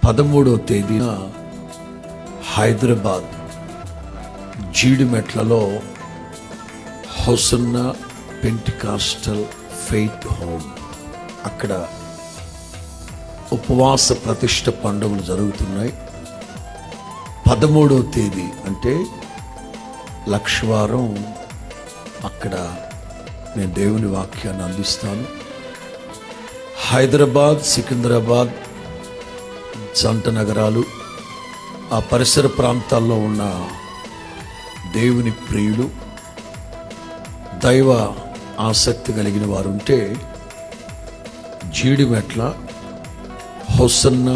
పదమూడవ తేదీన హైదరాబాద్ జీడిమెట్లలో హొసన్న పెంటికాస్టల్ ఫెయిత్ హోమ్ అక్కడ ఉపవాస ప్రతిష్ట పండుగలు జరుగుతున్నాయి పదమూడవ తేదీ అంటే లక్షవారం అక్కడ నేను దేవుని వాక్యాన్ని అందిస్తాను హైదరాబాద్ సికింద్రాబాద్ జంట నగరాలు ఆ పరిసర ప్రాంతాల్లో ఉన్న దేవుని ప్రియులు దైవ ఆసక్తి కలిగిన వారు ఉంటే Jeedimetla Hosanna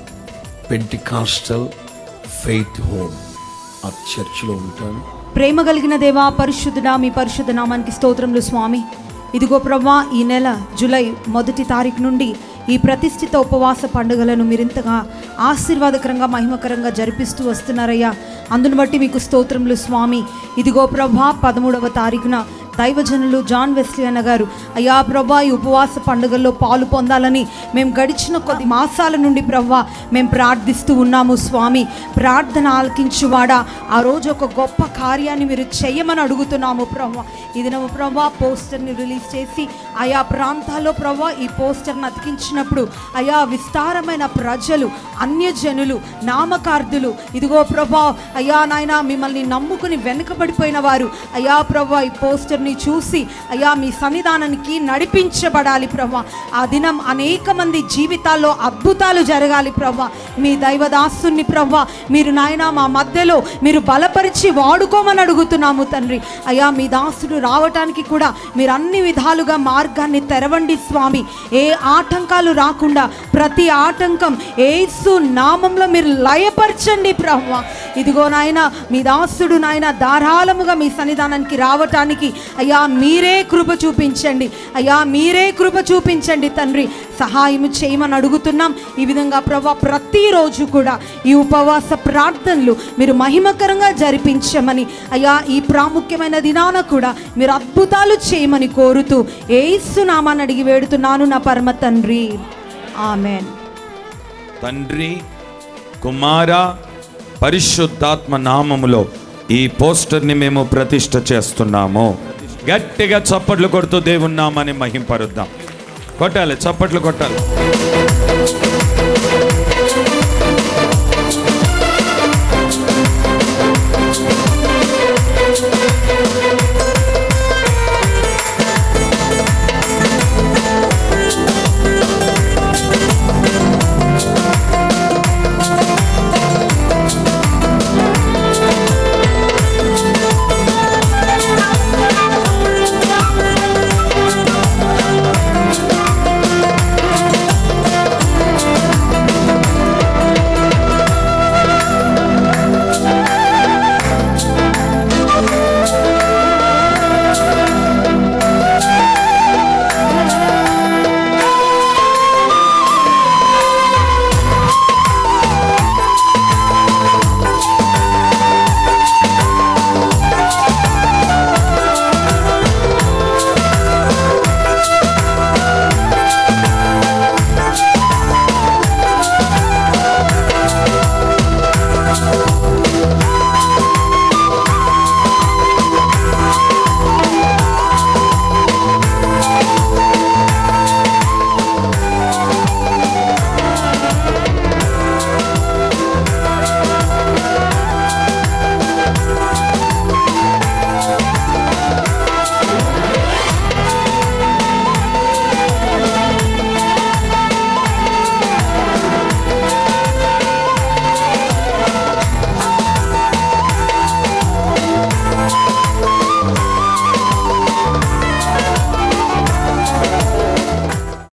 Pentecostal faith home ఆ చర్చిలో ఉంటాను ప్రేమ కలిగిన దేవా పరిశుద్ధుడా మీ పరిశుద్ధ నామానికి స్తోత్రములు స్వామి ఇదిగో ప్రభా ఈ నెల జూలై మొదటి తారీఖు నుండి ఈ ప్రతిష్ఠిత ఉపవాస పండుగలను మీరింతగా ఆశీర్వాదకరంగా మహిమకరంగా జరిపిస్తూ వస్తున్నారయ్యా అందును బట్టి మీకు స్తోత్రములు స్వామి ఇదిగో ప్రభా పదమూడవ తారీఖున దైవజనులు జాన్ వెస్లీ అన్న గారు అయ్యా ప్రభా ఈ ఉపవాస పండుగల్లో పాలు పొందాలని మేము గడిచిన కొద్ది మాసాల నుండి ప్రభా మేము ప్రార్థిస్తూ ఉన్నాము స్వామి ప్రార్థన ఆలకించువాడా ఆ రోజు ఒక గొప్ప కార్యాన్ని మీరు చేయమని అడుగుతున్నాము ప్రభా ఇది నమ్ము ప్రభా పోస్టర్ని రిలీజ్ చేసి ఆయా ప్రాంతాల్లో ప్రభా ఈ పోస్టర్ని అతికించినప్పుడు అయా విస్తారమైన ప్రజలు అన్యజనులు నామకార్థులు ఇదిగో ప్రభా అయ్యా నాయన మిమ్మల్ని నమ్ముకుని వెనుకబడిపోయిన వారు అయ్యా ప్రభా ఈ పోస్టర్ని చూసి అయ్యా మీ సన్నిధానానికి నడిపించబడాలి ప్రభా ఆ దినం అనేక మంది జీవితాల్లో అద్భుతాలు జరగాలి ప్రభా మీ దైవదాసుని ప్రభా మీరు నాయన మా మధ్యలో మీరు బలపరిచి వాడుకోమని అడుగుతున్నాము తండ్రి అయ్యా మీ దాసుడు రావటానికి కూడా మీరు అన్ని విధాలుగా మార్గాన్ని తెరవండి స్వామి ఏ ఆటంకాలు రాకుండా ప్రతి ఆటంకం ఏసు నామంలో మీరు లయపరచండి ప్రభా ఇదిగో నాయన మీ దాసుడు నాయన ధారాళముగా మీ సన్నిధానానికి రావటానికి అయ్యా మీరే కృప చూపించండి అయ్యా మీరే కృప చూపించండి తండ్రి సహాయం చేయమని అడుగుతున్నాం ఈ విధంగా ప్రభా ప్రతిరోజు కూడా ఈ ఉపవాస ప్రార్థనలు మీరు మహిమకరంగా జరిపించమని అయ్యా ఈ ప్రాముఖ్యమైన దినాన కూడా మీరు అద్భుతాలు చేయమని కోరుతూ ఏసు నామాన్ని అడిగి వేడుతున్నాను నా పరమ తండ్రి ఆమెన్ తండ్రి కుమార పరిశుద్ధాత్మ నామములో ఈ పోస్టర్ని మేము ప్రతిష్ట చేస్తున్నాము గట్టిగా చప్పట్లు కొడుతూ దేవుని నామాన్ని మహింపరుద్దాం కొట్టాలి చప్పట్లు కొట్టాలి